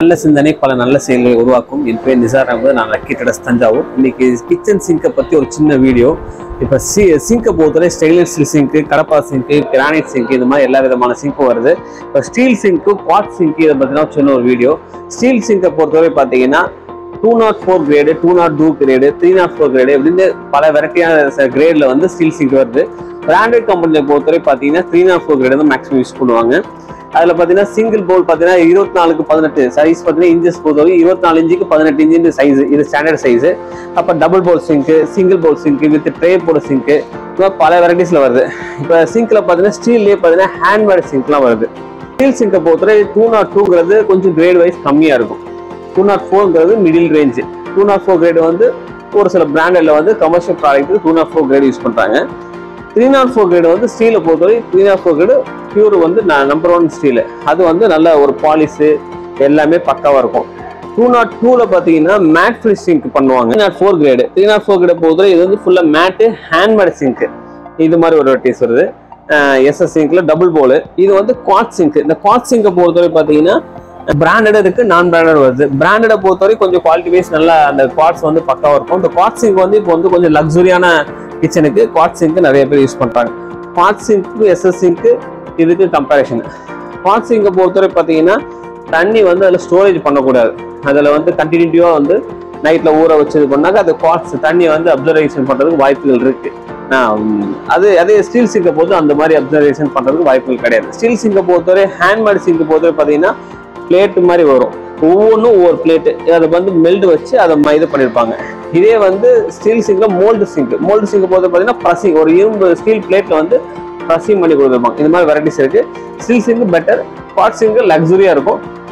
நல்ல சிந்தனை பல நல்ல செயல்களை உருவாக்கும் என் பேர் நிசார் அகமது நான் லக்கி டெடஸ் தஞ்சாவூர் இன்னைக்கு கிச்சன் சிங்கை பற்றி ஒரு சின்ன வீடியோ இப்போ சி சிங்கை பொறுத்தவரை stainless steel sink Cuddapah sink granite sink இது மாதிரி எல்லா விதமான சிங்க்கும் வருது இப்போ ஸ்டீல் சிங்க்கு குவாட் சிங்க் இதை பற்றினா சின்ன ஒரு வீடியோ ஸ்டீல் சிங்கை பொறுத்தவரை பார்த்தீங்கன்னா two nought four grade two nought two grade three nought four grade இப்படின்னு பல வெரைட்டியான கிரேடில் வந்து ஸ்டீல் சிங்க் வருது பிராண்டட் கம்பெனியை பொறுத்தவரை பார்த்தீங்கன்னா த்ரீ நாட் ஃபோர் கிரேடு தான் மேக்ஸிமம் யூஸ் பண்ணுவாங்க அதில் பார்த்தீங்கன்னா சிங்கிள் போல் பார்த்தீங்கன்னா இருபத்தி நாலுக்கு பதினெட்டு சைஸ் பார்த்தீங்கன்னா இன்ச்சஸ் பொறுத்தவரை இருபத்தி நாலு இன்ச்சுக்கு பதினெட்டு இன்ச்சு சைஸ் இது ஸ்டாண்டர்ட் சைஸு அப்போ double bowl sink single bowl sink with tray போட சிங்க்கு இப்போ பல வெரைட்டிஸில் வருது இப்போ சிங்கில் பார்த்தீங்கன்னா ஸ்டீல்லேயே பார்த்தீங்கன்னா ஹேண்ட்மேட் சிங்க்லாம் வருது ஸ்டீல் சிங்கை பொறுத்தவரை டூ நாட் டூங்கிறது கொஞ்சம் கிரேட் வைஸ் கம்மியாக இருக்கும் டூ நாட் ஃபோர்ங்கிறது middle range two nought four grade வந்து ஒரு சில பிராண்டில் வந்து commercial product two nought four grade use பண்ணுறாங்க த்ரீ நாட் ஃபோர் கிரேடு வந்து ஸ்டீலை பொறுத்தவரை three nought four grade pure வந்து நம்பர் ஒன் ஸ்டீலு அது வந்து நல்ல ஒரு பாலிஷு எல்லாமே பக்காவாக இருக்கும் டூ நாட் டூவில் பார்த்தீங்கன்னா மேட் ஃப்ரீ சிங்க் பண்ணுவாங்க three nought four grade three nought four grade பொறுத்தவரை இது வந்து ஃபுல்லாக மேட்டு ஹேண்ட்மேட் சிங்க்கு இது மாதிரி ஒரு வெரைட்டிஸ் வருது எஸ்எஸ் சிங்க்ல டபுள் போல் இது வந்து குவாட் சிங்க் இந்த குவாட் சிங்கை பொறுத்தவரை பார்த்தீங்கன்னா பிராண்டட் இருக்கு நான் பிராண்டட் வருது பிராண்டடை பொறுத்தவரை கொஞ்சம் குவாலிட்டி வைஸ் நல்லா அந்த குவாட்ஸ் வந்து பக்காவாக இருக்கும் இந்த குவாட் சிங்க் வந்து இப்போ வந்து கொஞ்சம் லக்ஸுரியான கிச்சனுக்கு குவாட் சிங்க் நிறைய பேர் யூஸ் பண்ணுறாங்க குவாட் சிங்க்கு எஸ்எஸ் சிங்க்கு இதுக்கு கம்பேரிஷன் குவாட் சிங்கை பொறுத்தவரை பார்த்தீங்கன்னா தண்ணி வந்து அதில் ஸ்டோரேஜ் பண்ணக்கூடாது அதில் வந்து கண்டினியூட்டிவாக வந்து நைட்டில் ஊற வச்சு இது பண்ணாக்க அது குவாட்ஸ் தண்ணியை வந்து அப்சர்வேஷன் பண்ணுறதுக்கு வாய்ப்புகள் இருக்கு அது அதே ஸ்டீல் சிங்கை பொறுத்து அந்த மாதிரி அப்சர்வேஷன் பண்ணுறதுக்கு வாய்ப்புகள் கிடையாது ஸ்டீல் சிங்கை பொறுத்தவரை ஹேண்ட்மேட் சிங்கை பொறுத்தவரை பார்த்தீங்கன்னா பிளேட் மாதிரி வரும் ஒவ்வொன்றும் ஒவ்வொரு பிளேட்டு அதை வந்து மெல்ட் வச்சு அதை ம- இது பண்ணியிருப்பாங்க இதே வந்து ஸ்டீல் சிங்கில் மோல்டு சிங்க் மோல்டு சிங்கை பொறுத்த பார்த்தீங்கன்னா ப்ரஸிங் ஒரு இரும்பு ஸ்டீல் பிளேட்டில் வந்து ப்ரஸிங் பண்ணி கொடுத்துருப்பாங்க இந்த மாதிரி வெரைட்டிஸ் இருக்குது steel sink better pot sink லக்ஸுரியாக இருக்கும்